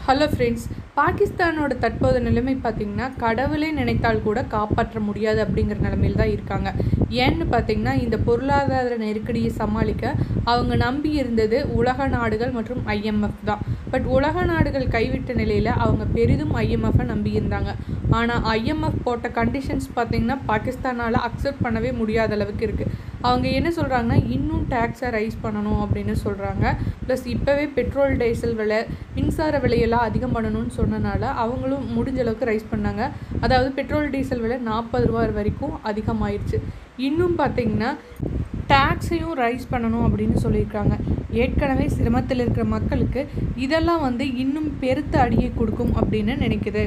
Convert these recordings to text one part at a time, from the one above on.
hello friends பாகிஸ்தானோட தற்போது நிலைமை பார்த்திங்கன்னா கடவுளே நினைத்தால் கூட காப்பாற்ற முடியாது அப்படிங்கிற நிலைமையில் தான் இருக்காங்க ஏன்னு பார்த்தீங்கன்னா இந்த பொருளாதார நெருக்கடியை சமாளிக்க அவங்க நம்பி இருந்தது உலக நாடுகள் மற்றும் ஐஎம்எஃப் தான் பட் உலக நாடுகள் கைவிட்ட நிலையில் அவங்க பெரிதும் ஐஎம்எஃப்பை நம்பி இருந்தாங்க ஆனால் ஐஎம்எஃப் போட்ட கண்டிஷன்ஸ் பார்த்திங்கன்னா பாகிஸ்தானால் அக்செப்ட் பண்ணவே முடியாத அளவுக்கு இருக்குது அவங்க என்ன சொல்கிறாங்கன்னா இன்னும் டேக்ஸை ரைஸ் பண்ணணும் அப்படின்னு சொல்கிறாங்க ப்ளஸ் இப்போவே பெட்ரோல் டீசல் விலை மின்சார விலையெல்லாம் அதிகம் பண்ணணும்னு சொன்னனால அவங்களும் முடிஞ்ச அளவுக்கு ரைஸ் பண்ணாங்க அதாவது பெட்ரோல் டீசல் விலை நாற்பது ரூபா வரைக்கும் அதிகமாயிருச்சு இன்னும் பார்த்தீங்கன்னா டேக்ஸையும் ரைஸ் பண்ணணும் அப்படின்னு சொல்லியிருக்காங்க ஏற்கனவே சிரமத்தில் இருக்கிற மக்களுக்கு இதெல்லாம் வந்து இன்னும் பெருத்த அடியை கொடுக்கும் அப்படின்னு நினைக்குது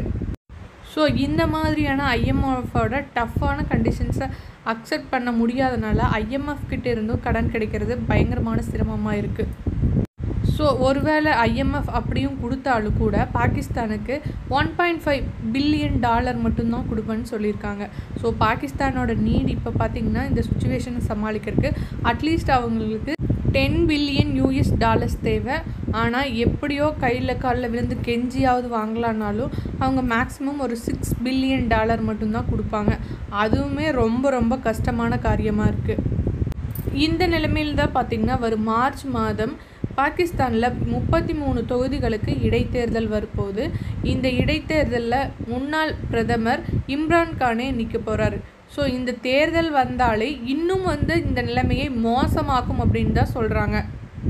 ஸோ இந்த மாதிரியான ஐஎம்எஃபோட டஃப்பான கண்டிஷன்ஸை அக்செப்ட் பண்ண முடியாதனால ஐஎம்எஃப் கிட்ட இருந்தும் கடன் கிடைக்கிறது பயங்கரமான சிரமமாக இருக்குது ஸோ ஒருவேளை ஐஎம்எஃப் அப்படியும் கொடுத்தாலும் கூட பாகிஸ்தானுக்கு one point five billion dollar மட்டும்தான் கொடுப்பேன்னு சொல்லியிருக்காங்க ஸோ பாகிஸ்தானோட நீட் இப்போ பார்த்திங்கன்னா இந்த சுச்சுவேஷனை சமாளிக்கிறதுக்கு அட்லீஸ்ட் அவங்களுக்கு டென் பில்லியன் யூஎஸ் டாலர்ஸ் தேவை ஆனால் எப்படியோ கையில் காலில் விழுந்து கெஞ்சியாவது வாங்கலான்னாலும் அவங்க மேக்ஸிமம் ஒரு சிக்ஸ் பில்லியன் டாலர் மட்டும்தான் கொடுப்பாங்க அதுவுமே ரொம்ப ரொம்ப கஷ்டமான காரியமாக இருக்குது இந்த நிலைமையில் தான் பார்த்திங்கன்னா வரும் மார்ச் மாதம் பாகிஸ்தானில் முப்பத்தி மூணு தொகுதிகளுக்கு இடைத்தேர்தல் வரப்போகுது இந்த இடைத்தேர்தலில் முன்னாள் பிரதமர் இம்ரான்கானே நிற்க போகிறாரு ஸோ இந்த தேர்தல் வந்தாலே இன்னும் வந்து இந்த நிலைமையை மோசமாக்கும் அப்படின்னு தான் சொல்கிறாங்க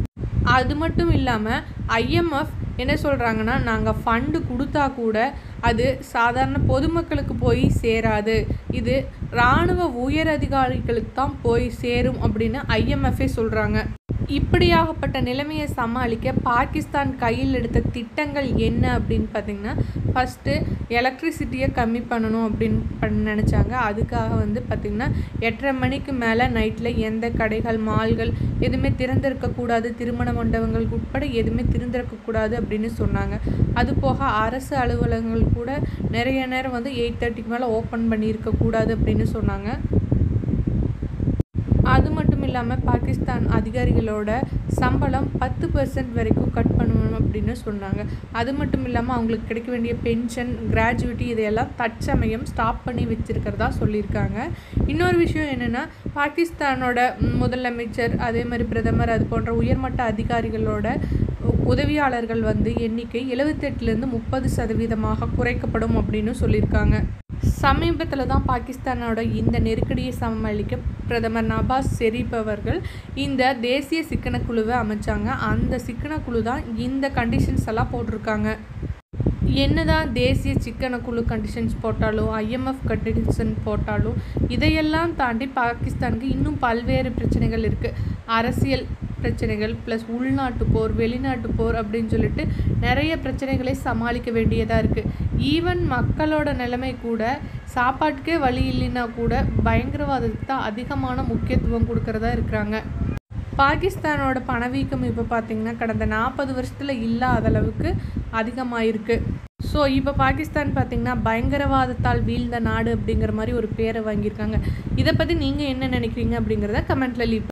அது மட்டும் இல்லாமல் ஐஎம்எஃப் என்ன சொல்கிறாங்கன்னா நாங்கள் ஃபண்டு கொடுத்தா கூட அது சாதாரண பொதுமக்களுக்கு போய் சேராது இது இராணுவ உயர் அதிகாரிகளுக்கு தான் போய் சேரும் அப்படின்னு ஐஎம்எஃபே சொல்கிறாங்க இப்படியாகப்பட்ட நிலைமையை சமாளிக்க பாகிஸ்தான் கையில் எடுத்த திட்டங்கள் என்ன அப்படின்னு பார்த்திங்கன்னா ஃபஸ்ட்டு எலக்ட்ரிசிட்டியை கம்மி பண்ணணும் அப்படின்னு பண்ண நினச்சாங்க அதுக்காக வந்து பார்த்திங்கன்னா எட்டரை மணிக்கு மேலே நைட்டில் எந்த கடைகள் மால்கள் எதுவுமே திறந்திருக்கக்கூடாது திருமண மண்டபங்கள் உட்பட எதுவுமே திறந்திருக்கக்கூடாது அப்படின்னு சொன்னாங்க அது போக அரசு அலுவலகங்கள் கூட நிறைய நேரம் வந்து எயிட் தேர்ட்டிக்கு மேலே ஓப்பன் பண்ணியிருக்கக்கூடாது அப்படின்னு சொன்னாங்க அது மட்டும் இல்லாமல் பாகிஸ்தான் அதிகாரிகளோட சம்பளம் பத்து பர்சன்ட் வரைக்கும் கட் பண்ணணும் அப்படின்னு சொன்னாங்க அது மட்டும் இல்லாமல் அவங்களுக்கு கிடைக்க வேண்டிய பென்ஷன் கிராஜுவிட்டி இதையெல்லாம் தற்சமயம் ஸ்டாப் பண்ணி வச்சுருக்கிறதா சொல்லியிருக்காங்க இன்னொரு விஷயம் என்னென்னா பாகிஸ்தானோட முதலமைச்சர் அதே மாதிரி பிரதமர் அது போன்ற உயர்மட்ட அதிகாரிகளோட உதவியாளர்கள் வந்து எண்ணிக்கை எழுபத்தெட்டுலேருந்து முப்பது சதவீதமாக குறைக்கப்படும் அப்படின்னு சொல்லியிருக்காங்க சமீபத்தில் தான் பாகிஸ்தானோட இந்த நெருக்கடியை சமாளிக்க பிரதமர் நவாஸ் ஷெரீப் அவர்கள் இந்த தேசிய சிக்கன குழுவை அமைச்சாங்க அந்த சிக்கன குழு தான் இந்த கண்டிஷன்ஸ் எல்லாம் போட்டிருக்காங்க என்னதான் தேசிய சிக்கன குழு கண்டிஷன்ஸ் போட்டாலும் ஐஎம்எஃப் கண்டிஷன் போட்டாலும் இதையெல்லாம் தாண்டி பாகிஸ்தானுக்கு இன்னும் பல்வேறு பிரச்சனைகள் இருக்குது அரசியல் பிரச்சனைகள் ப்ளஸ் உள்நாட்டு போர் வெளிநாட்டு போர் அப்படின்னு சொல்லிட்டு நிறைய பிரச்சனைகளை சமாளிக்க வேண்டியதாக இருக்குது ஈவன் மக்களோட நிலைமை கூட சாப்பாட்டுக்கே வழி இல்லைன்னா கூட பயங்கரவாதத்துக்கு தான் அதிகமான முக்கியத்துவம் கொடுக்கறதா இருக்கிறாங்க பாகிஸ்தானோட பணவீக்கம் இப்போ பார்த்திங்கன்னா கடந்த நாற்பது வருஷத்தில் இல்லாத அளவுக்கு அதிகமாயிருக்கு ஸோ இப்போ பாகிஸ்தான் பார்த்திங்கன்னா பயங்கரவாதத்தால் வீழ்ந்த நாடு அப்படிங்கிற மாதிரி ஒரு பேரை வாங்கியிருக்காங்க இதை பற்றி நீங்கள் என்ன நினைக்கிறீங்க அப்படிங்கிறத கமெண்ட்டில் லீவ்